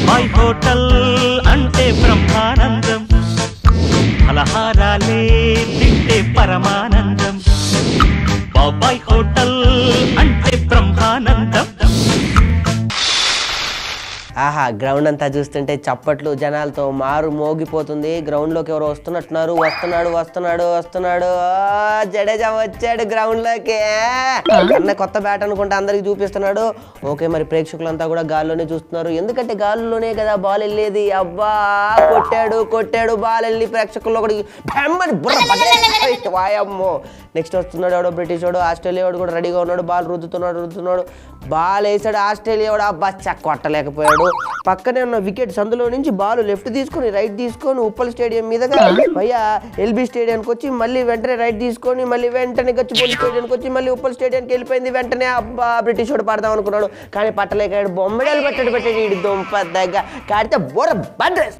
బాబాయ్ హోటల్ అంటే బ్రహ్మానందం ఫలహారాలే తింటే పరమానందం బాబాయ్ హోటల్ అంటే బ్రహ్మానందం ఆహా గ్రౌండ్ అంతా చూస్తుంటే చప్పట్లు జనాలతో మారు మోగిపోతుంది గ్రౌండ్ లోకి ఎవరో వస్తున్నట్టున్నారు వస్తున్నాడు వస్తున్నాడు వస్తున్నాడు ఆ, జడేజా వచ్చాడు గ్రౌండ్ లోకి అన్న కొత్త బ్యాట్ అనుకుంటే అందరికి చూపిస్తున్నాడు ఓకే మరి ప్రేక్షకులంతా కూడా గాల్లోనే చూస్తున్నారు ఎందుకంటే గాల్లోనే కదా బాల్ వెళ్ళేది అబ్బా కొట్టాడు కొట్టాడు బాల్ వెళ్ళి ప్రేక్షకుల్లో కూడా భమ్మని బుర్ర పగిలేసి వాయమ్మో నెక్స్ట్ వస్తున్నాడు ఎవడో బ్రిటిష్ వాడు ఆస్ట్రేలియా వాడు కూడా రెడీగా ఉన్నాడు బాల్ రుద్దుతున్నాడు రుద్దుతున్నాడు బాల్ వేసాడు ఆస్ట్రేలియా వాడు అబ్బా చ కొట్టలేకపోయాడు పక్కనే ఉన్న వికెట్ సందులో నుంచి బాల్ లెఫ్ట్ తీసుకొని రైట్ తీసుకొని ఉప్పల్ స్టేడియం మీదుగా భయ్యా ఎల్బీ స్టేడియానికి వచ్చి మళ్ళీ వెంటనే రైట్ తీసుకొని మళ్ళీ వెంటనే గచ్చిబౌలి స్టేడియానికి వచ్చి మళ్ళీ ఉప్పల్ స్టేడియానికి వెళ్ళిపోయింది వెంటనే అబ్బా బ్రిటిష్ వాడు పడదాం అనుకున్నాడు కానీ పట్టలేక బొమ్మడాలు పెట్టాడు పెట్టాడు ఇడి దొంప దగ్గర కాడితే బోర బండ్రెస్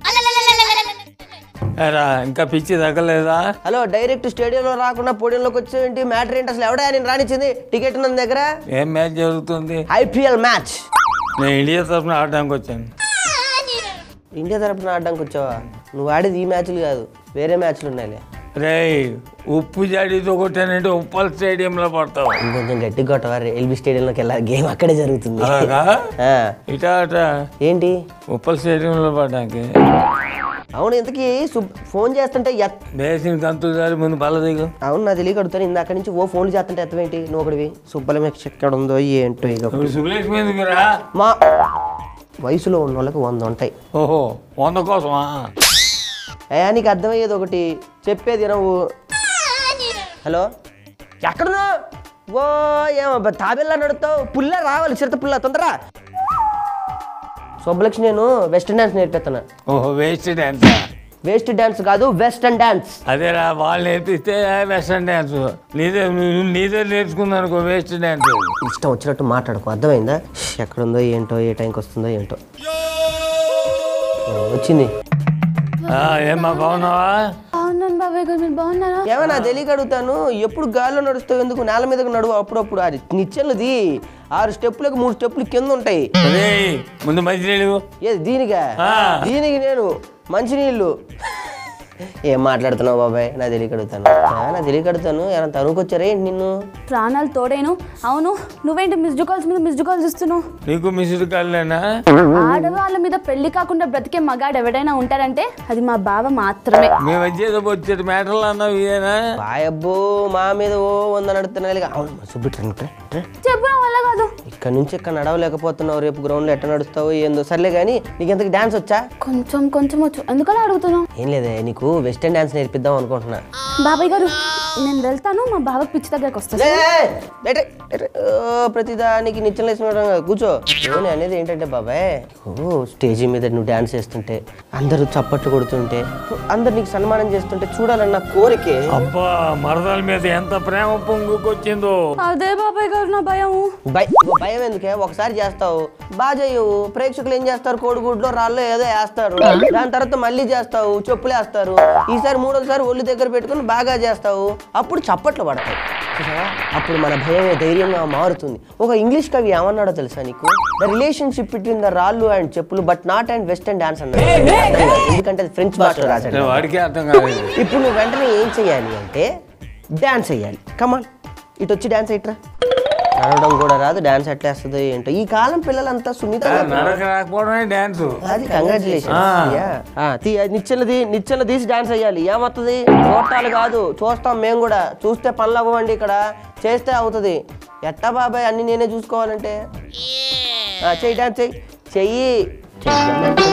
ఏరా ఇంకా పిచ్చి తగ్గలేదా హలో డైరెక్ట్ స్టేడియంలో రాకుండా పోడియంలోకి వచ్చేంటి మ్యాటర్ ఏంటి అసలు ఎవడా నేను రానిచ్చింది టికెట్ ఉన్న దగ్గర ఏం మ్యాచ్ జరుగుతుంది ఐపీఎల్ మ్యాచ్ నేను ఇండియా తరఫున ఆడడానికి వచ్చాను ఇండియా తరపున ఆడడానికి వచ్చావా నువ్వు ఆడేది ఈ మ్యాచ్లు కాదు వేరే మ్యాచ్లు ఉన్నాయిలే రేయ్ ఉప్పు జాడీతో కొట్టానంటే ఉప్పల్ స్టేడియంలో పడతావు ఇంకొంచెం గట్టిగా కొట్టవా ఎల్బీ స్టేడియంలోకి వెళ్ళాలి గేమ్ అక్కడే జరుగుతుంది అలాగా ఆ, ఇటా అటా ఏంటి ఉప్పల్ స్టేడియంలో పడడానికి అవును ఇంతకీ సు- ఫోన్ చేస్తుంటే ఎత్- వేసిన కంతులు దారి ముందు బల్ల దిగు అవును నా తెలియక అడుగుతాను ఇందాక నుంచి ఓ ఫోన్లు చేస్తుంటే ఎత్తవేంటి నువ్వు ఒకటివి సుబ్బలం ఎక్కడ ఉందో ఏంటో ఇక ఇప్పుడు సుబ్బలక్ష్మి ఎందుకురా మా వయసులో ఉన్న వాళ్ళకి వంద ఉంటాయి ఓహో వంద కోసమా అయ్యా నీకు అర్థమయ్యేది ఒకటి చెప్పేది నువ్వు హలో ఎక్కడున్నావు ఓ ఏమో తాబెల్లా నడుస్తావు పుల్ల రావాలి చిరత పుల్ల తొందరరా సుబ్బలక్ష్మి నేను వెస్టర్న్ డాన్స్ నేర్పిస్తున్నా ఓహో వేస్ట్ డ్యాన్స్ వేస్ట్ డాన్స్ కాదు వెస్టర్న్ డాన్స్ అదేరా వాళ్ళు నేర్పిస్తే వెస్టర్న్ డ్యాన్స్ నీదే నువ్వు నీదే నేర్చుకుంది అనుకో వేస్ట్ డ్యాన్స్ ఇష్టం వచ్చినట్టు మాట్లాడుకో అర్థమైందా ష్, ఎక్కడుందో ఏంటో ఏ టైంకి వస్తుందో ఏంటో ఓ, వచ్చింది ఏమ్మా బాగున్నావా బాగున్నాను బాబాయ్ గారు మీరు బాగున్నారా ఏమన్నా తెలియక అడుగుతాను ఎప్పుడు గాల్లో నడుస్తావు ఎందుకు నేల మీదకి నడువు అప్పుడప్పుడు అది నిచ్చెనది ఆరు స్టెప్పులకు మూడు స్టెప్పులు కింద ఉంటాయి అదే ముందు మంచినీళ్ళు ఏది దీనిగా ఆ. దీనికి నేను మంచినీళ్ళు ఏం మాట్లాడుతున్నావు బాబాయ్ నా తెలియక అడుగుతాను ఆ, నా తెలియక అడుగుతాను ఏమైనా తనుకొచ్చారా ఏంటి నిన్ను ప్రాణాలు తోడేను అవును నువ్వేంటి మిస్డ్ కాల్స్ మీద మిస్డ్ కాల్స్ ఇస్తున్నావు నీకు మిస్డ్ కాల్లేనా ఆడవాళ్ళ మీద పెళ్లి కాకుండా బ్రతికే మగాడు ఎవడైనా ఉంటారంటే అది మా బావ మాత్రమే మీ మధ్య ఏదో వచ్చేది మ్యాటర్లు అన్నావు ఇదేనా బాయబ్బో మా మీద ఓ వంద నడుతున్నాయి అవును సుబ్బిట్రా చెప్పు నా వల్ల కాదు ఇక్కడ నుంచి ఇక్కడ నడవలేకపోతున్నావు రేపు గ్రౌండ్లో ఎట్ట నడుస్తావు ఏందో సర్లే కానీ నీకు ఎంతకు డాన్స్ వచ్చా కొంచెం కొంచెం వచ్చు ఎందుకలా అడుగుతున్నావు ఏం లేదే నీకు వెస్టర్న్ డాన్స్ నేర్పిద్దాం అనుకుంటున్నా బాబాయ్ గారు నేను వెళ్తాను మా బావకి పిచ్చి దగ్గరకు వస్తాను ఏయ్! బయట- బయట. ఓ, ప్రతిదానికి నిచ్చెన వేసిన కూర్చో నేను అనేది ఏంటంటే బాబాయ్ ఓ స్టేజీ మీద నువ్వు డాన్స్ చేస్తుంటే అందరూ చప్పట్లు కొడుతుంటే అందరు నీకు సన్మానం చేస్తుంటే చూడాలన్న కోరికే అబ్బా మరదల మీద ఎంత ప్రేమ పొంగుకొచ్చిందో అదే బాబాయ్ గారు నా భయం భయ ఓ భయం ఎందుకే ఒకసారి చేస్తావు బాగా చేయవు ప్రేక్షకులు ఏం చేస్తారు కోడిగుడ్లో రాళ్ళు ఏదో వేస్తారు దాని తర్వాత మళ్ళీ చేస్తావు చెప్పులు వేస్తారు ఈసారి మూడోసారి ఒళ్ళు దగ్గర పెట్టుకుని బాగా చేస్తావు అప్పుడు చప్పట్లు పడతాయి చూసావా అప్పుడు మన భయమే ధైర్యంగా మారుతుంది ఒక ఇంగ్లీష్ కవి ఏమన్నాడో తెలుసా నీకు ద రిలేషన్షిప్ బిట్వీన్ ద రాళ్ళు అండ్ చెప్పులు but not and western dance అన్నాడు ఎందుకంటే అది ఫ్రెంచ్ భాషలో రాశాడు వాడికి అర్థం కాలేదు ఇప్పుడు నువ్వు వెంటనే ఏం చేయాలి అంటే డాన్స్ వేయాలి కమాన్ ఇటు వచ్చి డాన్స్ అయ్యట్రా నడవడం కూడా రాదు డాన్స్ ఎట్లేస్తుందో ఏంటో ఈ కాలం పిల్లలంతా సున్నితంగా నడక రాకపోవడమే డాన్స్ అది కంగ్రాచులేషన్ నిచ్చెనది నిచ్చెన తీసి డాన్స్ వేయాలి ఏమవుతుంది చూడటాలు కాదు చూస్తాం మేము కూడా చూస్తే పనులు అవ్వండి ఇక్కడ చేస్తే అవుతుంది ఎట్టా బాబాయ్ అన్ని నేనే చూసుకోవాలంటే ఆ, చెయ్యి డాన్స్ చెయ్యి చెయ్యి చెయ్యమంటే.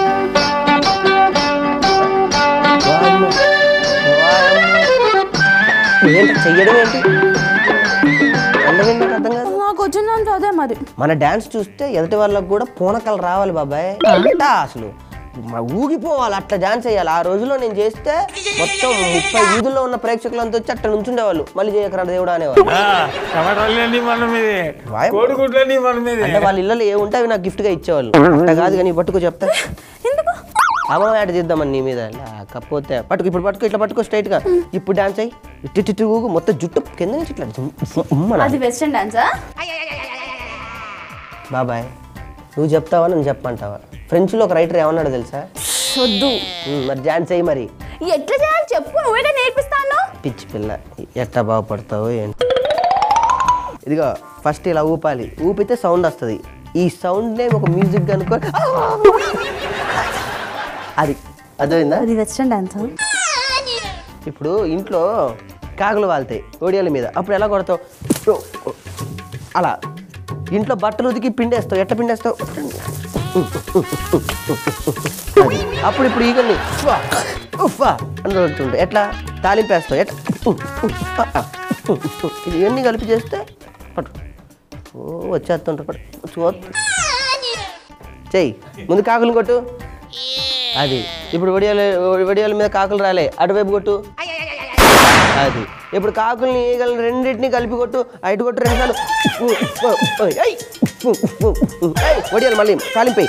వామ్మో, వామ్మో. ఏంటి చెయ్యడం ఏంటి అన్నది నాకు అర్థం కాదు నాకు వచ్చిందంటే అదే మరి మన డాన్స్ చూస్తే ఎదుటి వాళ్ళకి కూడా పూనకలు రావాలి బాబాయ్ అంటా అసలు మ- ఊగిపోవాలి అట్లా డాన్స్ చేయాలి ఆ రోజులో నేను చేస్తే మొత్తం ముప్పై వీధుల్లో ఉన్న ప్రేక్షకులంతా వచ్చి అట్లా నుంచుండేవాళ్ళు మళ్ళీ చేయకరా దేవుడా అనేవాళ్ళు టమాటాలన్నీ మన మీదే వాయ్. కోడిగుడ్లన్నీ మన మీదే అంటే వాళ్ళ ఇళ్ళలో ఏ ఉంటే అవి నాకు gift గా ఇచ్చేవాళ్ళు అట్లా కాదు కానీ పట్టుకో చెప్తా ఎందుకు అమ్మవాడి తీద్దామని నీ మీద లేకపోతే పట్టుకు ఇప్పుడు పట్టుకో ఇట్లా పట్టుకో straight గా ఇప్పుడు డాన్స్ అయ్యి ఇటు ఇటు ఇటు ఊగు మొత్తం జుట్టు కింద నుంచి ఇట్లా ఉమ్మన. అది వెస్టర్న్ డాన్సా బాబాయ్ నువ్వు చెప్తావా నేను చెప్పమంటావా ఫ్రెంచ్లో ఒక రైటర్ ఏమన్నాడు తెలుసా వద్దు ఉమ్, మరి ఝాన్సీ అయ్యి మరి ఎట్లా చేయాలి చెప్పు నువ్వేగా నేర్పిస్తాను పిచ్చి పిల్ల ఎట్టా బాగుపడతావు ఏంటి ఇదిగో ఫస్ట్ ఇలా ఊపాలి ఊపితే సౌండ్ వస్తుంది ఈ సౌండ్నే ఒక మ్యూజిక్ అనుకో అది అర్థమైందా అది వెస్ట్రన్ డాన్స్ ఇప్పుడు ఇంట్లో కాకులు వాళ్తాయి ఒడియాల మీద అప్పుడు ఎలా కొడతావు ఓ, ఓ, అలా ఇంట్లో బట్టలు ఉతికి పిండేస్తావు ఎట్ట పిండేస్తావు అది. అప్పుడు ఇప్పుడు ఈగల్ని ఉఫ్వా, ఉఫ్వా అని కొడుతుంటాయి ఎట్లా తాలింపేస్తావు ఎట్లా ఇది ఇవన్నీ కలిపి చేస్తే పట్టు ఓ వచ్చేస్తుంటారు పట్టు చూస్తు చెయ్యి ముందు కాకులు కొట్టు అది ఇప్పుడు వడియాల వడియాల మీద కాకులు రాలే అటువైపు కొట్టు అది ఇప్పుడు కాకుల్ని ఈగలను రెండింటిని కలిపి కొట్టు అటు కొట్టు రెండు సార్లు ఏయ్! ఏయ్! వడియాలు మళ్ళీ కాలింపై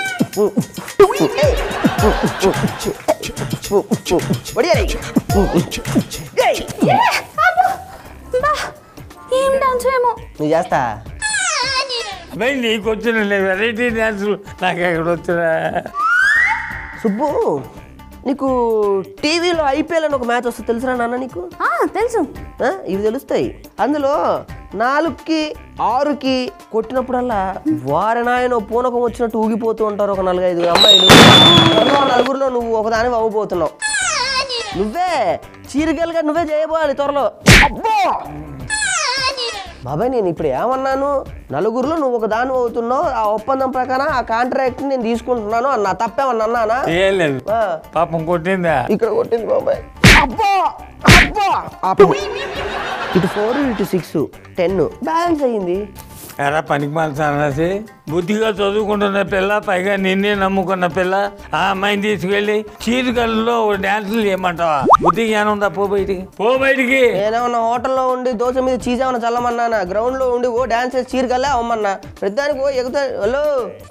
వడియాలి ఏయ్! ఏం డాన్స్ ఏమో నువ్వు చేస్తా అబ్బాయి నీకు వచ్చిన వెరైటీ డ్యాన్సులు నాకు ఎక్కడ వచ్చినా సుబ్బు నీకు టీవీలో ఐపీఎల్ అని ఒక మ్యాచ్ వస్తుంది తెలుసురా నాన్న నీకు ఆ, తెలుసు ఆ, ఇవి తెలుస్తాయి అందులో నాలుగుకి ఆరుకి కొట్టినప్పుడల్లా వారనాయన పూనకం వచ్చినట్టు ఊగిపోతూ ఉంటారు ఒక నలుగైదు అమ్మాయిలు అందులో నలుగురిలో నువ్వు ఒకదాని అవ్వబోతున్నావు నువ్వే చీరగలుగా నువ్వే చేయబోవాలి త్వరలో అబ్బో బాబాయ్ నేను ఇప్పుడు ఏమన్నాను నలుగురిలో నువ్వు ఒక దాని అవుతున్నావు ఆ ఒప్పందం ప్రకారం ఆ కాంట్రాక్ట్ నేను తీసుకుంటున్నాను అన్న తప్పేమన్నా అన్నానా ఏం లేదు ఆ. పాపం కొట్టిందా ఇక్కడ కొట్టింది బాబాయ్ అబ్బా అబ్బా ఆపు. ఇటు ఫోర్ ఇటు సిక్స్ టెన్ బ్యాలెన్స్ అయ్యింది ఎరా పనికి మాల్సి బుద్ధిగా చదువుకుంటున్న పిల్ల పైగా నిన్నే నమ్ముకున్న పిల్ల ఆ అమ్మాయిని తీసుకెళ్ళి చీరికల్లో డ్యాన్సులు చేయమంటావా బుద్ధి జ్ఞానం ఉందా పో బయటికి పో బయటికి నేనేమన్నా హోటల్లో ఉండి దోశ మీద చీజ్ ఏమన్నా చల్లమన్నానా గ్రౌండ్ లో ఉండి ఓ డాన్స్ చేసి చీరకల్లే అమ్మన్నా ప్రతిదానికి ఓ ఎగుతా హలో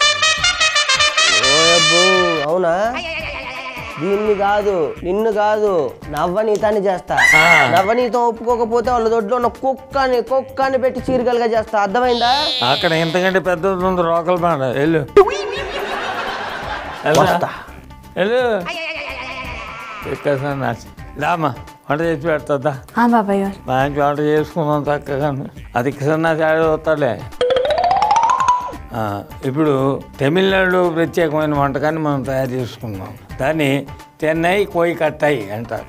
ఓ అబ్బో అవునా దీన్ని కాదు నిన్ను కాదు నవ్వనీతాన్ని చేస్తా ఆ. నవ్వనీతం ఒప్పుకోకపోతే వాళ్ళ దొడ్లో ఉన్న కుక్కని కుక్కని పెట్టి చీరకలుగా చేస్తా అర్థమైందా అక్కడ ఇంతకంటే పెద్దది ఉంది రోకల బాండ వెళ్ళు వెళ్ళు. వస్తా. వెళ్ళు ఎక్కేసాను నాచి రామా వంట చేసి పెడతా ఆ బాబాయ్ గారు మంచి వంట చేసుకుందాం చక్కగా అది సన్నాసి ఆడి వస్తాడులే ఆ, ఇప్పుడు తమిళనాడు ప్రత్యేకమైన వంటకాన్ని మనం తయారు చేసుకుందాం దాన్ని చెన్నై కోయి కట్టాయి అంటారు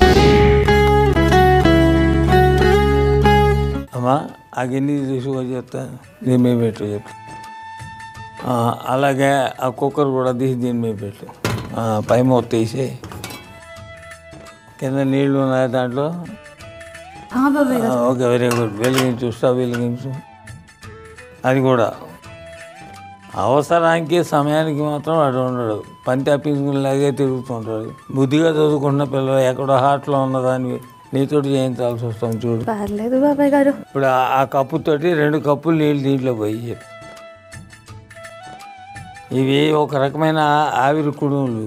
అమ్మా ఆ గిన్నె తీసుకొని చెప్తా దీని మీద పెట్టు చెప్తా ఆ, అలాగే ఆ కుక్కర్ కూడా తీసి దీని మీద పెట్టు ఆ, పై మూత తీసి కింద నీళ్లు ఉన్నాయి దాంట్లో ఆ బాబాయ్ ఆ, ఓకే వెరీ గుడ్ వెలిగించు స్టవ్ వెలిగించు అది కూడా అవసరానికి సమయానికి మాత్రం వాడు ఉండడు పని తప్పించుకునేలాగే తిరుగుతుంటాడు బుద్ధిగా చదువుకున్న పిల్లలు ఎక్కడో హార్ట్లో ఉన్నదాన్ని నీతోటి చేయించాల్సి వస్తుంది చూడు పర్లేదు బాబాయ్ గారు ఇప్పుడు ఆ- ఆ కప్పుతోటి రెండు కప్పులు నీళ్ళు దీంట్లో పోయి ఇవి ఒక రకమైన ఆవిరి కుడుములు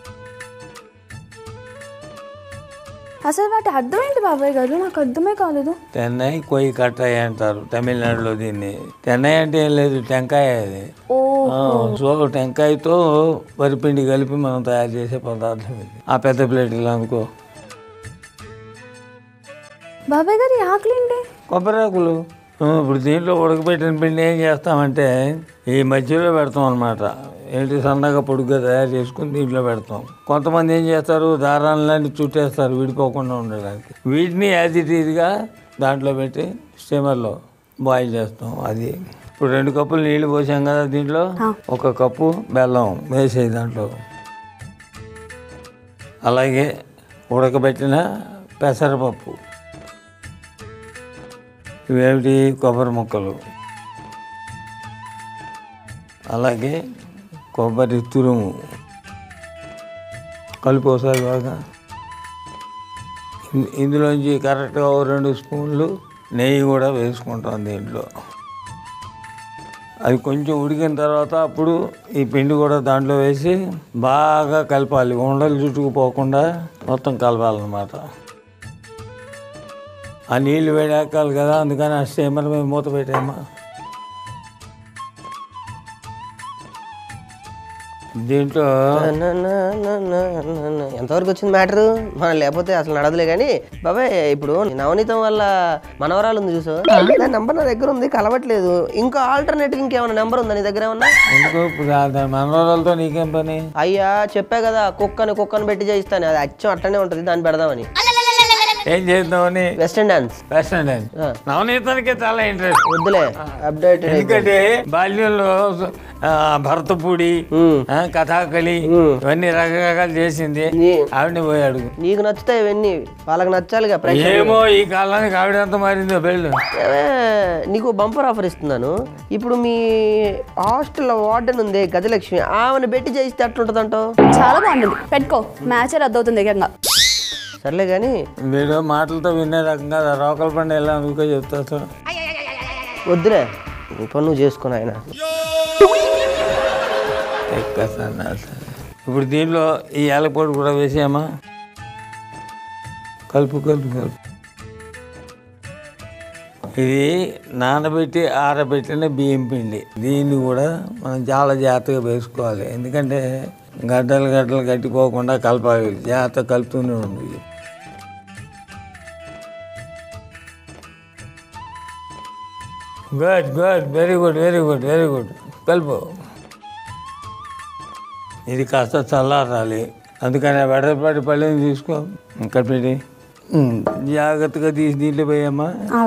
అసలు వాటి అర్థం ఏంటి బాబాయ్ గారు నాకు అర్థమే కాలేదు తెన్నై కొయ్యి కట్టాయి అంటారు తమిళనాడులో దీన్ని తెన్నై అంటే ఏం లేదు టెంకాయ అది ఓ ఆ, సో టెంకాయతో వరిపిండి కలిపి మనం తయారు చేసే పదార్థం ఇది ఆ పెద్ద ప్లేట్లు అనుకో బాబాయ్ గారు ఈ ఆకలి ఏంటి కొబ్బరాకులు ఆ, ఇప్పుడు దీంట్లో ఉడకబెట్టిన పిండి ఏం చేస్తామంటే ఈ మధ్యలో పెడతాం అనమాట ఏంటి సన్నగా పొడుగ్గా తయారు చేసుకుని దీంట్లో పెడతాం కొంతమంది ఏం చేస్తారు దారాలన్నీ చుట్టేస్తారు విడిపోకుండా ఉండడానికి వీటిని యాజ్ ఇట్ ఈజ్గా దాంట్లో పెట్టి స్టీమర్లో బాయిల్ చేస్తాం అది ఇప్పుడు రెండు కప్పులు నీళ్లు పోసాం కదా దీంట్లో ఒక కప్పు బెల్లం వేసేది దాంట్లో అలాగే ఉడకబెట్టిన పెసరపప్పు ఇవేమిటి కొబ్బరి ముక్కలు అలాగే కొబ్బరి తురుము కలిపి ఒకసారి బాగా ఇం- ఇందులోంచి కరెక్ట్గా ఓ రెండు స్పూన్లు నెయ్యి కూడా వేసుకుంటాం దీంట్లో అది కొంచెం ఉడికిన తర్వాత అప్పుడు ఈ పిండి కూడా దాంట్లో వేసి బాగా కలపాలి ఉండలు చుట్టుకుపోకుండా మొత్తం కలపాలన్నమాట ఆ నీళ్ళు వేడాకాలి కదా అందుకని ఆ స్టీమర్ మీద మూత పెట్టామా దీంట్లో ఎంతవరకు వచ్చింది మ్యాటర్ మనం లేకపోతే అసలు నడదులే కానీ బాబాయ్ ఇప్పుడు నవనీతం వల్ల మనవరాలు ఉంది చూసు దాని నెంబర్ నా దగ్గర ఉంది కలవట్లేదు ఇంకా ఆల్టర్నేటివ్ ఇంకేమైనా నెంబర్ ఉందా నీ దగ్గర ఏమన్నా ఎందుకు ఇప్పుడు ఆ దాని మనవరాలతో నీకేం పని అయ్యా చెప్పా కదా కుక్కని కుక్కని పెట్టి చేయిస్తాను అది అచ్చం అట్టనే ఉంటుంది దాన్ని పెడదామని ఏం చేద్దామని వెస్టర్న్ డాన్స్ వెస్టర్న్ డాన్స్ ఆ. నవనీతానికే చాలా ఇంట్రెస్ట్ వద్దులే అప్డేట్ ఎందుకంటే బాల్యంలో ఆ, భరతపూడి ఆ, కథాకళి ఇవన్నీ రకరకాలు చేసింది నీ- ఆవిడని పోయి అడుగు నీకు నచ్చుతాయి ఇవన్నీ వాళ్ళకి నచ్చాలిగా ప్రేక్షకులు ఏమో ఈ కాలానికి ఆవిడ ఎంత మారిందో పెళ్ళు ఏమే, నీకు బంపర్ ఆఫర్ ఇస్తున్నాను ఇప్పుడు మీ హాస్టల్లో వార్డెన్ ఉంది గజలక్ష్మి ఆమెను పెట్టి చేయిస్తే అట్లుంటుందంటావు చాలా బాగుంటుంది పెట్టుకో మ్యాచ్ రద్దవుతుంది ఏకంగా సర్లే కానీ వీడు మాటలతో వినే రకంగా రోకల పండు ఎలా అందుకో చెప్తా చూడు. వద్దులే నీ పని నువ్వు చేసుకుని ఆయన ఎక్క సన్నాసి. ఇప్పుడు దీనిలో ఈ ఏలపొడి కూడా వేసామా కలుపు కలుపు కలుపు ఇది నానబెట్టి ఆరబెట్టిన బియ్యం పిండి దీన్ని కూడా మనం చాలా జాగ్రత్తగా వేసుకోవాలి ఎందుకంటే గడ్డలు గడ్డలు కట్టిపోకుండా కలపాలి జాగ్రత్త కలుపుతూనే ఉంది good good very good very good very good కలుపు ఇది కాస్త చల్లారాలి అందుకని వెడల్పాటి పళ్ళని తీసుకో ఇక్కడ పెట్టి ఉమ్, జాగ్రత్తగా తీసి దీంట్లో పోయమ్మా ఆ,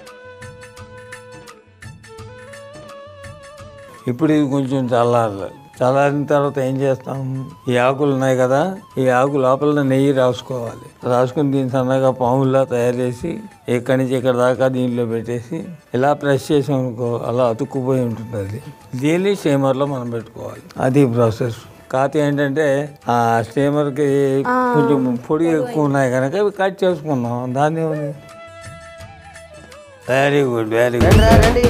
ఇప్పుడు ఇది కొంచెం చల్లారాలి చల్లారిన తర్వాత ఏం చేస్తాం ఈ ఆకులు ఉన్నాయి కదా ఈ ఆకు లోపల నెయ్యి రాసుకోవాలి రాసుకుని దీన్ని సన్నగా పాముల్లా తయారు చేసి ఇక్కడి నుంచి ఇక్కడ దాకా దీంట్లో పెట్టేసి ఇలా ప్రెస్ చేసాం అనుకో అలా అతుక్కుపోయి ఉంటుంది అది దీన్ని స్టీమర్లో మనం పెట్టుకోవాలి అది ప్రాసెస్ కాకపోతే ఏంటంటే ఆ స్టీమర్కి కొంచెం పొడి ఎక్కువ ఉన్నాయి కనుక ఇవి కట్ చేసుకుందాం దాన్ని ఏముంది వెరీ గుడ్ వెరీ గుడ్ రండి రా, రండి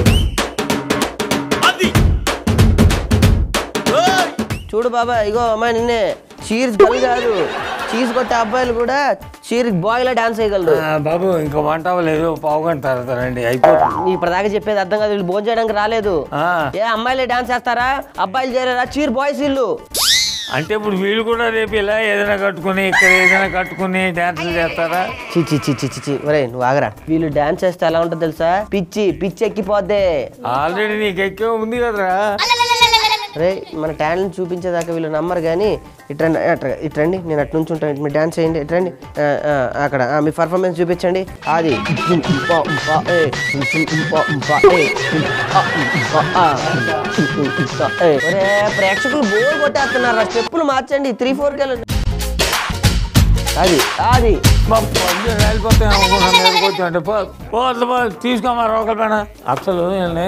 చూడు బాబా ఇగో అమ్మాయి నిన్నే చీర్స్ గల్ కాదు చీజ్ కొట్టే అబ్బాయిలు కూడా చీర్ బాయ్ లా డాన్స్ చేయగలరు ఆ, బాబు ఇంకా వంట అవ్వలేదు పావు గంట తర్వాత రండి అయిపోతుంది నీ ఇప్పటిదాకా చెప్పేది అర్థం కాదు వీళ్ళు భోజనం చేయడానికి రాలేదు ఆ, ఏ అమ్మాయిలే డాన్స్ చేస్తారా అబ్బాయిలు చేయరా చీర్ బాయ్స్ వీళ్ళు అంటే ఇప్పుడు వీళ్ళు కూడా రేపు ఇలా ఏదైనా కట్టుకుని ఇక్కడ ఏదైనా కట్టుకుని డాన్సులు చేస్తారా చి చి చి చి చి చి ఒరే నువ్వు ఆగరా వీళ్ళు డాన్స్ చేస్తే ఎలా ఉంటుంది తెలుసా పిచ్చి పిచ్చి ఎక్కిపోద్దే ఆల్రెడీ నీకు ఎక్కువ ఉంది కదరా రే మన టాలెంట్ చూపించేదాకా వీళ్ళు నమ్మరు కానీ ఇట్రండి అట్రా ఇట్రండి నేను అటు నుంచి ఉంటాను మీరు డాన్స్ చేయండి ఇట్రండి ఆ, ఆ, అక్కడ ఆ, మీ పర్ఫార్మెన్స్ చూపించండి అది ఇంపా, ఇంపా, ఏ, ఇంపా, ఇంపా, ఏ, ఇంపా, ఇంపా, ఆ, ఇంపా, ఏ. ఒరే ప్రేక్షకులు బోర్ కొట్టేస్తున్నారు ఆ స్టెప్పులు మార్చండి త్రీ ఫోర్కి వెళ్ళండి అది అది వెళ్ళిపోతాయి అనుకున్నాను మీదకి అంటే పో పోదు పో తీసుకోమా రోకల పైన అసలు వీళ్ళని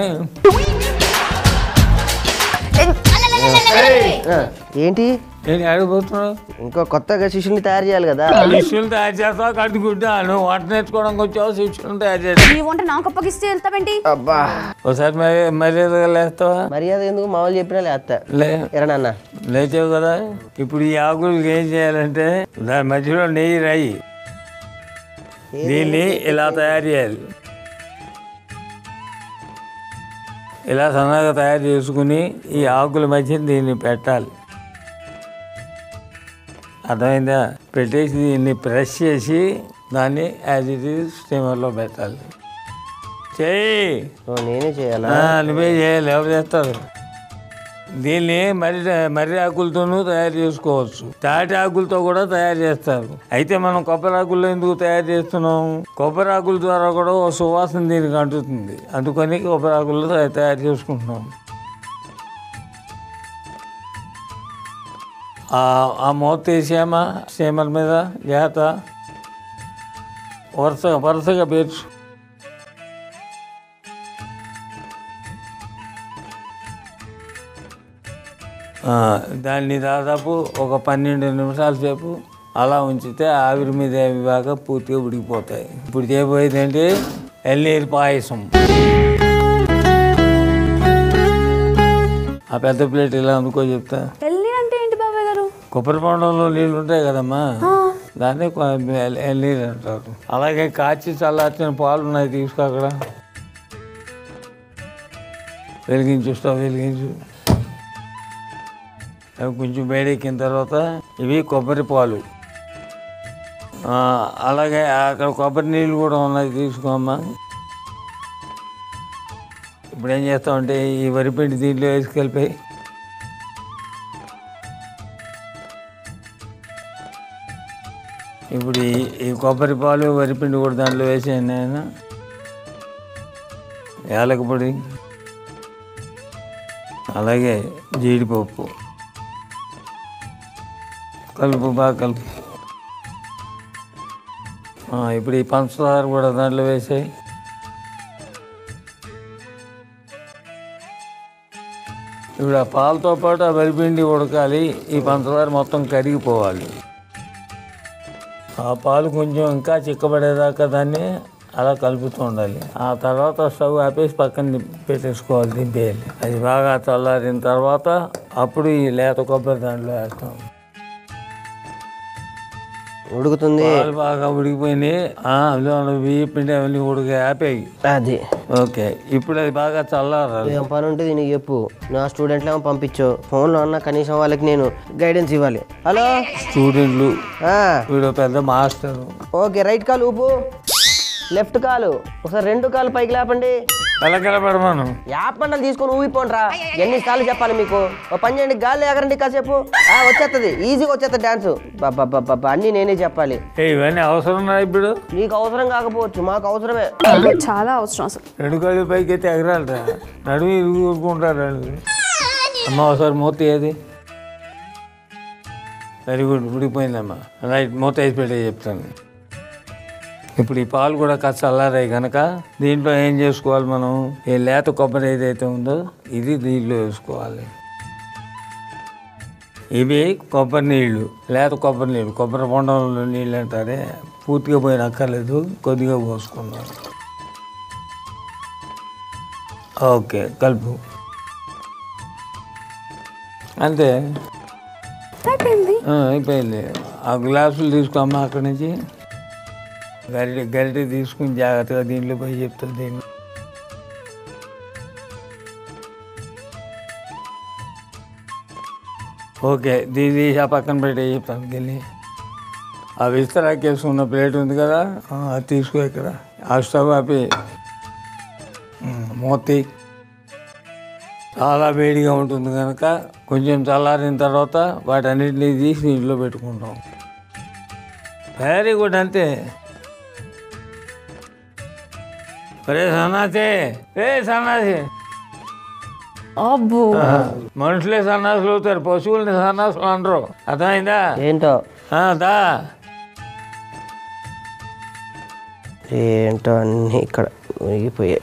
ఆ, ఏంటి నేను అడిగిపోతున్నావు ఇంకో కొత్తగా శిష్యుల్ని తయారు చేయాలి కదా శిష్యులు తయారు చేస్తావు కట్టుకుంటా నువ్వు వంట నేర్చుకోవడానికి వచ్చావు శిష్యులను తయారు చేస్తావు నీ వంట నాకు అప్పగిస్తే వెళ్తావేంటి అబ్బా ఒకసారి మరి మర్యాదగా లేస్తావా మర్యాద ఎందుకు మామూలు చెప్పినా లేస్తా లే ఎరా నాన్న లేచావు కదా ఇప్పుడు ఈ ఆకులకి ఏం చేయాలంటే దాని మధ్యలో నెయ్యి రాయి దీన్ని ఇలా తయారు చేయాలి ఇలా సన్నగా తయారు చేసుకుని ఈ ఆకుల మధ్య దీన్ని పెట్టాలి అర్థమైందా పెట్టేసి దీన్ని ప్రెస్ చేసి దాన్ని యాజ్ ఇట్ ఈజ్ స్టీమర్లో పెట్టాలి చేయి ఓ, నేనే చేయాలా ఆ, నువ్వే చేయాలి ఎవరు చేస్తారు దీన్ని మర్రి మర్రి ఆకులతోనూ తయారు చేసుకోవచ్చు తాటి ఆకులతో కూడా తయారు చేస్తారు అయితే మనం కొబ్బరి ఆకుల్లో ఎందుకు తయారు చేస్తున్నాం కొబ్బరి ఆకుల ద్వారా కూడా ఒక సువాసన దీనికి అంటుతుంది అందుకని కొబ్బరి ఆకుల్లో తయా- తయారు చేసుకుంటున్నాం ఆ- ఆ మూత తీసామా సీమల మీద జాత వరుసగా వరుసగా పేర్చు ఆ, దాన్ని దాదాపు ఒక పన్నెండు నిమిషాల సేపు అలా ఉంచితే ఆవిరి మీద అవి బాగా పూర్తిగా ఉడికిపోతాయి ఇప్పుడు చేయబోయేది ఏంటి ఎల్నీరు పాయసం ఆ పెద్ద ప్లేట్ ఇలా అనుకో చెప్తా పెళ్ళి అంటే ఏంటి బాబాయ్ గారు కొబ్బరి బొండంలో నీళ్ళు ఉంటాయి కదమ్మా ఆ, దాన్ని కొ- ఎల్- ఎల్నీరు అంటారు అలాగే కాచి చల్లార్చిన పాలు ఉన్నాయి తీసుకో అక్కడ వెలిగించు స్టవ్ వెలిగించు అవి కొంచెం వేడెక్కిన తర్వాత ఇవి కొబ్బరి పాలు ఆ, అలాగే అక్కడ కొబ్బరి నీళ్ళు కూడా ఉన్నాయి తీసుకోమ్మా ఇప్పుడు ఏం చేస్తామంటే ఈ వరిపిండి దీంట్లో వేసి కలిపాయి ఇప్పుడు ఈ ఈ కొబ్బరి పాలు వరిపిండి కూడా దాంట్లో వేసేయండి ఆయన యాలక పొడి అలాగే జీడిపప్పు కలుపు బాగా కలుపు ఆ, ఇప్పుడు ఈ పంచదార కూడా దాంట్లో వేసాయి ఇప్పుడు ఆ పాలతో పాటు ఆ వరిపిండి ఉడకాలి ఈ పంచదార మొత్తం కరిగిపోవాలి ఆ పాలు కొంచెం ఇంకా చిక్కబడేదాకా దాన్ని అలా కలుపుతూ ఉండాలి ఆ తర్వాత స్టవ్ ఆపేసి పక్కన పెట్టేసుకోవాలి దింపేయాలి అది బాగా చల్లారిన తర్వాత అప్పుడు ఈ లేత కొబ్బరి దాంట్లో వేస్తాం ఉడుకుతుంది పాలు బాగా ఉడికిపోయినాయి ఆ, అందులో ఉన్న బియ్య పిండి అవన్నీ ఉడికి ఆపేయి అది ఓకే ఇప్పుడు అది బాగా చల్లారాలి ఏం పని ఉంటుంది నీకు చెప్పు నా స్టూడెంట్లేమో పంపించు ఫోన్లో ఉన్న కనీసం వాళ్ళకి నేను గైడెన్స్ ఇవ్వాలి హలో స్టూడెంట్లు ఆ, వీడు పెద్ద మాస్టర్ ఓకే రైట్ కాలు ఊపు లెఫ్ట్ కాలు ఒకసారి రెండు కాలు పైకి లేపండి కలకల పెడమను యాప్ మండలు తీసుకొని ఊగిపోండ్రా ఎన్నిసార్లు చెప్పాలి మీకు ఓ పని చేయండి గాలి ఎగరండి కాసేపు ఆ, వచ్చేస్తుంది ఈజీగా వచ్చేస్తుంది డాన్స్ బాబా అన్నీ నేనే చెప్పాలి ఏ ఇవన్నీ అవసరం ఉన్నాయి ఇప్పుడు నీకు అవసరం కాకపోవచ్చు మాకు అవసరమే చాలా అవసరం అసలు రెండు కళ్ళు పైకి ఎత్తి ఎగరాలరా నడుము ఇరుగుకుంటారు వాళ్ళు అమ్మ ఒకసారి మూత ఏది వెరీ గుడ్ ఉడికిపోయిందమ్మా రైట్ మూత వేసి పెట్టే చెప్తాను ఇప్పుడు ఈ పాలు కూడా కాస్త చల్లారాయి కనుక దీంట్లో ఏం చేసుకోవాలి మనం ఈ లేత కొబ్బరి ఏదైతే ఉందో ఇది దీంట్లో వేసుకోవాలి ఇవి కొబ్బరి నీళ్ళు లేత కొబ్బరి నీళ్ళు కొబ్బరి బొండంలో నీళ్ళు అంటారే పూర్తిగా పోయిన అక్కర్లేదు కొద్దిగా పోసుకుందాం ఓకే కలుపు అంతే అయిపోయింది ఆ, అయిపోయింది ఆ గ్లాసులు తీసుకోమ్మా అక్కడి నుంచి గరిటె గరిటె తీసుకుని జాగ్రత్తగా దీంట్లో పోయి చెప్తుంది దీంట్లో ఓకే దీన్ని తీసి ఆ పక్కన పెట్టే చెప్తాను వెళ్ళి ఆ విస్తరాకేసుకున్న ప్లేట్ ఉంది కదా ఆ, అది తీసుకో ఇక్కడ ఆ స్టవ్ ఆపి ఉమ్, మూతి చాలా వేడిగా ఉంటుంది కనుక కొంచెం చల్లారిన తర్వాత వాటన్నిటిని తీసి ఇంట్లో పెట్టుకుంటాం వెరీ గుడ్ అంతే ఒరే సన్నాసి ఏ సన్నాసి అబ్బో మనుషులే సన్నాసులు అవుతారు పశువుల్ని సన్నాసులు అనరు అర్థమైందా ఏంటో ఆ, దా ఏంటో అన్నీ ఇక్కడ మునిగిపోయాయి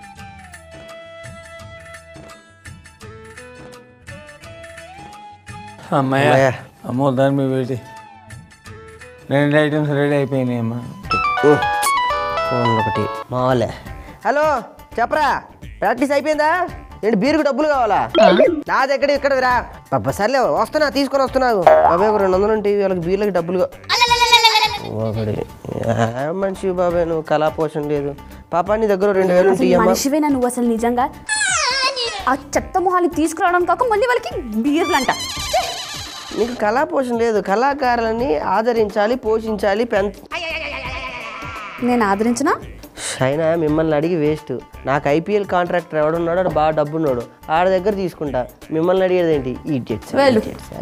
అమ్మాయ అమ్మయ్య. అమ్మో దాని మీద పెట్టి రెండు ఐటమ్స్ రెడీ అయిపోయినాయి అమ్మా ఉహ్, ఫోన్ ఒకటి మావలే హలో చెప్పరా ప్రాక్టీస్ అయిపోయిందా ఏంటి బీరుకు డబ్బులు కావాలా నా దగ్గర ఇక్కడ రా అబ్బా సర్లే వస్తున్నా తీసుకొని వస్తున్నావు బాబాయ్ ఒక రెండు వందలు ఉంటే వాళ్ళకి బీర్లకి డబ్బులు కా- ఒకటి ఏ మనిషి బాబాయ్ నువ్వు కళా పోషణ లేదు పాపా నీ దగ్గర రెండు వేలు అసలు ఉంటాయమ్మా మనిషివేనా నువ్వు అసలు నిజంగా ఆ చెత్త మొహాలు తీసుకురావడం కాక మళ్ళీ వాళ్ళకి బీర్లు అంట నీకు కళా పోషణ లేదు కళాకారులని ఆదరించాలి పోషించాలి పెంచ నేను ఆదరించిన అయినా మిమ్మల్ని అడిగి వేస్ట్ నాకు ఐపీఎల్ కాంట్రాక్టర్ ఎవడున్నాడో వాడు బాగా డబ్బున్నాడు ఆడ దగ్గర తీసుకుంటా మిమ్మల్ని అడిగేది ఏంటి ఈడియట్స్ వెళ్ళు.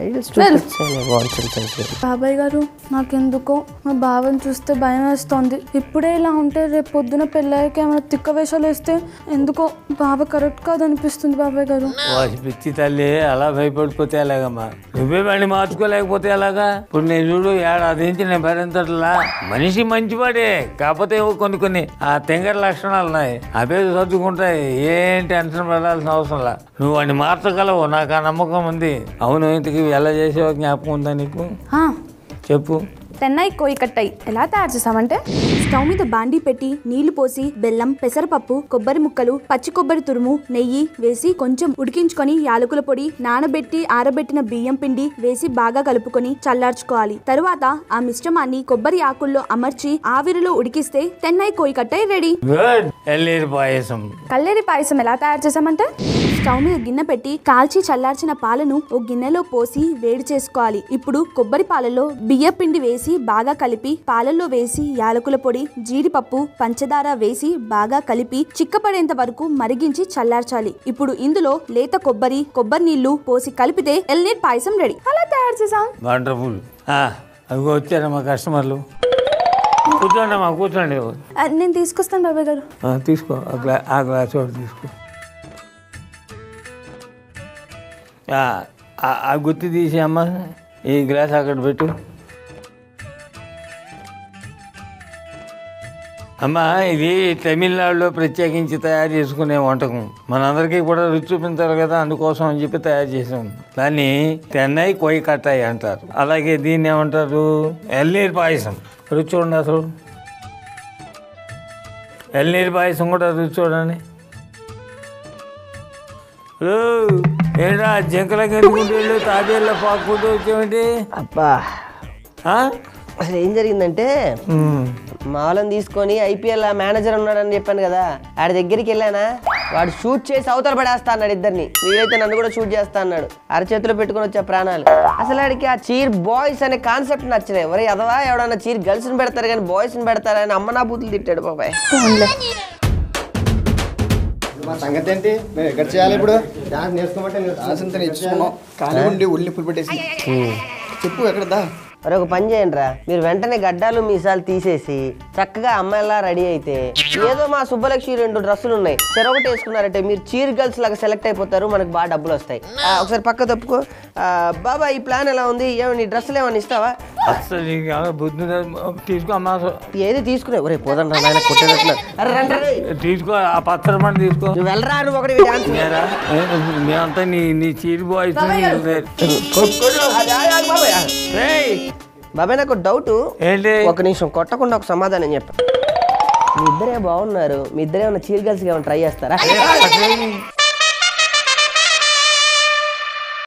వెళ్ళు బాబాయ్ గారు నాకెందుకో మా బావని చూస్తే భయం వేస్తోంది ఇప్పుడే ఇలా ఉంటే రేపు పొద్దున పెళ్ళాక ఏమైనా తిక్క వేషాలు వేస్తే ఎందుకో బావ కరెక్ట్ కాదు అనిపిస్తుంది బాబాయ్ గారు వాసి పిచ్చి తల్లి అలా భయపడిపోతే ఎలాగమ్మా నువ్వే వాడిని మార్చుకోలేకపోతే ఎలాగా ఇప్పుడు నేను చూడు ఏడాది నుంచి నేను భరించట్లా మనిషి మంచివాడే కాకపోతే ఏవో కొన్ని కొన్ని ఆ తెంగర లక్షణాలు ఉన్నాయి అవే సర్దుకుంటాయి ఏం టెన్షన్ పడాల్సిన అవసరం లా నువ్వు వాడిని మార్చగలవు నాకు ఆ నమ్మకం ఉంది అవును ఇంతకి ఎలా చేసేవో జ్ఞాపకం ఉందా నీకు ఆ, చెప్పు తెన్నై కోయి కట్టై ఎలా తయారు చేసామంటే స్టవ్ మీద బాండీ పెట్టి నీళ్లు పోసి బెల్లం పెసరపప్పు కొబ్బరి ముక్కలు పచ్చి కొబ్బరి తురుము నెయ్యి వేసి కొంచెం ఉడికించుకొని యాలకుల పొడి నానబెట్టి ఆరబెట్టిన బియ్యం పిండి వేసి బాగా కలుపుకొని చల్లార్చుకోవాలి తరువాత ఆ మిశ్రమాన్ని కొబ్బరి ఆకుల్లో అమర్చి ఆవిరిలో ఉడికిస్తే తెన్నై కోయి కట్టై రెడీ గుడ్ ఎల్లీరి పాయసం కల్లేరి పాయసం ఎలా తయారు చేసామంటే స్టవ్ మీద గిన్నె పెట్టి కాల్చి చల్లార్చిన పాలను ఓ గిన్నెలో పోసి వేడి చేసుకోవాలి ఇప్పుడు కొబ్బరి పాలలో బియ్య పిండి వేసి బాగా కలిపి పాలల్లో వేసి యాలకుల పొడి జీడిపప్పు పంచదార వేసి బాగా కలిపి చిక్కపడేంత వరకు మరిగించి చల్లార్చాలి ఇప్పుడు ఇందులో లేత కొబ్బరి కొబ్బరి నీళ్లు పోసి కలిపితే ఎల్నేట్ పాయసం రెడీ అలా తయారు చేసాం వండర్ఫుల్ అవి వచ్చారా మా కస్టమర్లు కూర్చోండి అమ్మా కూర్చోండి ఆ, నేను తీసుకొస్తాను బాబాయ్ గారు ఆ, తీసుకో ఆ గ్లా ఆ గ్లాస్ ఒకటి తీసుకో ఆ, ఆ- ఆ గుత్తి తీసి అమ్మ ఈ గ్లాస్ అక్కడ పెట్టు అమ్మ ఇది తమిళనాడులో ప్రత్యేకించి తయారు చేసుకునే వంటకం మనందరికీ కూడా రుచి చూపించాలి కదా అందుకోసం అని చెప్పి తయారు చేసాం దాన్ని తెన్నై కొయ్యి కట్టాయి అంటారు అలాగే దీన్ని ఏమంటారు ఎల్నీరు పాయసం రుచి చూడండి అసలు ఎల్నీరు పాయసం కూడా రుచి చూడండి ఓ, ఏంట్రా జింకలకి ఎందుకుంటూ వెళ్ళు తాబేళ్ళ పాక్కుంటూ వచ్చేవంటి అబ్బా ఆ? అసలు ఏం జరిగిందంటే ఉమ్. మా వాళ్ళని తీసుకొని ఐపీఎల్ మేనేజర్ ఉన్నాడని చెప్పాను కదా ఆడి దగ్గరికి వెళ్ళానా వాడు షూట్ చేసి అవతల పడేస్తా అన్నాడు ఇద్దరిని వీలైతే నన్ను కూడా షూట్ చేస్తా అన్నాడు అరచేతిలో పెట్టుకొని వచ్చే ప్రాణాలు అసలు ఆడికి ఆ చీర్ బాయ్స్ అనే కాన్సెప్ట్ నచ్చలేదు ఎవరు ఎదవా ఎవడన్నా చీర్ గర్ల్స్ని పెడతారు కానీ బాయ్స్ని పెడతారని అమ్మ నా బూతులు తిట్టాడు బాబాయ్ మా సంగతి ఏంటి మేము ఎక్కడ చేయాలి ఇప్పుడు డాన్స్ నేర్చుకోమంటే డాన్స్ అంతా నేర్చుకున్నాం ఖాళీ ఉండి ఉల్లి నిప్పులు పెట్టేసి చెప్పు ఎక్కడదా మరి ఒక పని చేయండి రా మీరు వెంటనే గడ్డాలు మీసాలు తీసేసి చక్కగా అమ్మాయిలా రెడీ అయితే ఏదో మా సుబ్బలక్ష్మి రెండు డ్రెస్సులు ఉన్నాయి చెరొకటి వేసుకున్నారంటే మీరు చీర్ గర్ల్స్ లాగా సెలెక్ట్ అయిపోతారు మనకు బాగా డబ్బులు వస్తాయి ఆ, ఒకసారి పక్క తప్పుకో ఆ, బాబా ఈ ప్లాన్ ఎలా ఉంది ఏమని డ్రెస్సులు ఏమన్నా ఇస్తావా అసలు నీకు ఏమైనా బుద్ధి ఉందా? తీసుకో అమ్మా ఏది తీసుకునే ఒరే పోదండి నాయన కొట్టేటట్లు అరే రండి రే. తీసుకో ఆ పత్రం పండు తీసుకో నువ్వు వెళ్ళరా నువ్వు ఒకటి డాన్స్ నేరా? ఏ, మేమంతా నీ నీ చీరి బాయ్స్ బాబాయ్ నాకు డౌట్ ఏంటి ఒక నిమిషం కొట్టకుండా ఒక సమాధానం చెప్ప మీ ఇద్దరే బాగున్నారు మీ ఇద్దరే ఏమన్నా చీర్ గర్ల్స్ ఏమైనా ట్రై చేస్తారా ఏ, అట్లేమి.